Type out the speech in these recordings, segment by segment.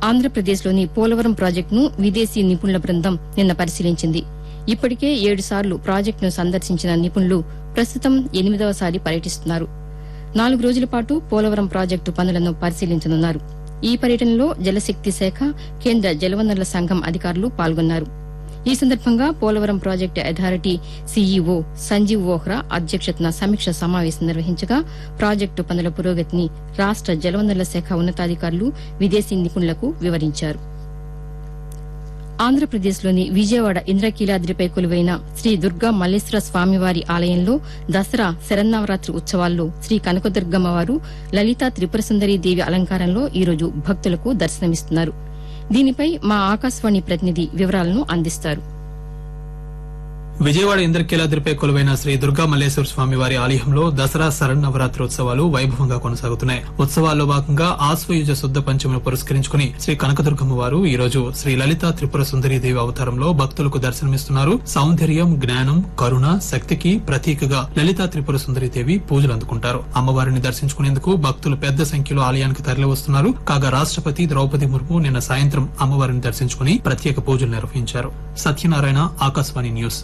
ఆంధ్రప్రదేశ్లోని పోలవరం ప్రాజెక్టును విదేశీ నిపుణుల బృందం నిన్న పరిశీలించింది ఇప్పటికే ఏడు సార్లు ప్రాజెక్టును సందర్శించిన నిపుణులు ప్రస్తుతం ఎనిమిదవసారి పర్యటిస్తున్నారు నాలుగు రోజుల పాటు పోలవరం ప్రాజెక్టు పనులను పరిశీలించనున్నారు ఈ పర్యటనలో జలశక్తి శాఖ కేంద్ర జలవనరుల సంఘం అధికారులు పాల్గొన్నారు ఈ సందర్భంగా Polavaram project authority CEO Sanjeev Vohra అధ్యక్షతన సమీక్ష సమావేశం నిర్వహించగా ప్రాజెక్టు పనుల పురోగతిని రాష్ట జలవనరుల శాఖ ఉన్నతాధికారులు విదేశీ నిపుణులకు వివరించారు ఆంధ్రప్రదేశ్లోని విజయవాడ ఇంద్రకీలాద్రిపై కొలువైన శ్రీ దుర్గా మల్లేశ్వర స్వామివారి ఆలయంలో దసరా శరన్నవరాత్రి ఉత్సవాల్లో శ్రీ కనకదుర్గమ్మవారు లలితా త్రిపుర సుందరి దేవి అలంకారంలో ఈరోజు భక్తులకు దర్శనమిస్తున్నారు దీనిపై మా ఆకాశవాణి ప్రతినిధి వివరాలను అందిస్తారు విజయవాడ ఇంద్రకీలాద్రిపై కొలువైన శ్రీ దుర్గా మల్లేశ్వర స్వామి వారి ఆలయంలో దసరా శరన్నవరాత్రి ఉత్సవాలు వైభవంగా కొనసాగుతున్నాయి ఉత్సవాల్లో భాగంగా ఆశ్వయుజ శుద్ధ పంచమిని పురస్కరించుకుని శ్రీ కనకదుర్గమ్మ వారు ఈ రోజు శ్రీ లలిత త్రిపుర సుందరి దేవి అవతారంలో భక్తులకు దర్శనమిస్తున్నారు సౌందర్యం జ్ఞానం కరుణ శక్తికి ప్రతీకగా లలితా త్రిపుర సుందరి దేవి పూజలు అందుకుంటారు అమ్మవారిని దర్శించుకునేందుకు భక్తులు పెద్ద సంఖ్యలో ఆలయానికి తరలి వస్తున్నారు కాగా రాష్ట్రపతి ద్రౌపది ముర్ము నిన్న సాయంత్రం అమ్మవారిని దర్శించుకుని ప్రత్యేక పూజలు నిర్వహించారు సత్యనారాయణ ఆకాశవాణి న్యూస్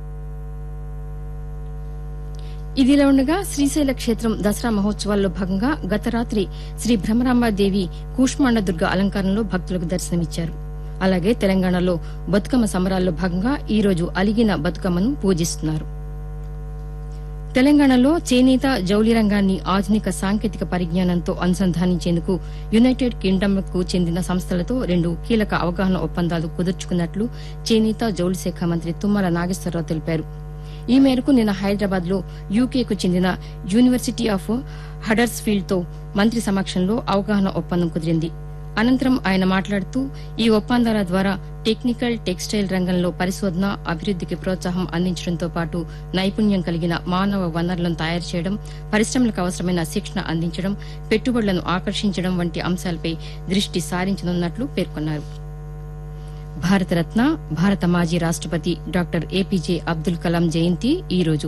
ఇదిలా ఉండగా శ్రీశైల క్షేత్రం దసరా మహోత్సవాల్లో భాగంగా గత రాత్రి శ్రీ భ్రమరాంబాదేవి కూష్మాండ దుర్గ అలంకారంలో భక్తులకు దర్శనమిచ్చారు అలాగే తెలంగాణలో బతుకమ్మ సంబరాల్లో భాగంగా ఈ రోజు అలిగిన బతుకమ్మను పూజిస్తున్నారు తెలంగాణలో చేనేత జౌళి రంగాన్ని ఆధునిక సాంకేతిక పరిజ్ఞానంతో అనుసంధానించేందుకు యునైటెడ్ కింగ్డమ్ కు చెందిన సంస్థలతో రెండు కీలక అవగాహన ఒప్పందాలు కుదుర్చుకున్నట్లు చేనేత జౌళి శాఖ మంత్రి తుమ్మల నాగేశ్వరరావు తెలిపారు ఈ మేరకు నిన్న హైదరాబాద్ లో యూకేకు చెందిన యూనివర్సిటీ ఆఫ్ హడర్స్ ఫీల్డ్ తో మంత్రి సమక్షంలో అవగాహన ఒప్పందం కుదిరింది అనంతరం ఆయన మాట్లాడుతూ ఈ ఒప్పందాల ద్వారా టెక్నికల్ టెక్స్టైల్ రంగంలో పరిశోధన అభివృద్దికి ప్రోత్సాహం అందించడంతో పాటు నైపుణ్యం కలిగిన మానవ వనరులను తయారు చేయడం పరిశ్రమలకు అవసరమైన శిక్షణ అందించడం పెట్టుబడులను ఆకర్షించడం వంటి అంశాలపై దృష్టి సారించనున్నట్లు పేర్కొన్నారు భారతరత్న భారత మాజీ రాష్టపతి డాక్టర్ ఏపీజే అబ్దుల్ కలాం జయంతి ఈ రోజు